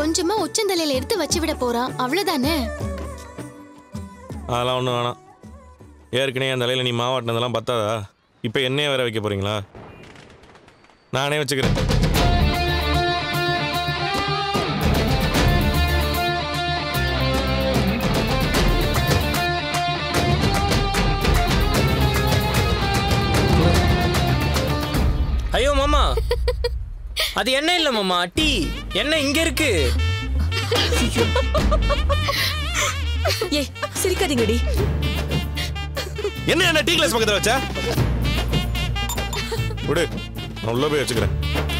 கொஞ்சமா உச்சந்தலையில எடுத்து வச்சு விட போறான் அவ்வளவுதானே அதெல்லாம் ஒன்றும் வேணாம் ஏற்கனவே அந்த தலையில் நீ மாவாட்டினதெல்லாம் பத்தாதா இப்போ என்னையே வேற வைக்க போறீங்களா நானே வச்சுக்கிறேன் ஐயோ மாமா அது என்ன இல்ல மாமா டீ என்ன இங்க இருக்கு ஏய் சிரிக்காதீங்கடி என்ன என்ன டீ கிளாஸ் பக்கத்தில் வச்சா விடு நான் உள்ள போய் வச்சுக்கிறேன்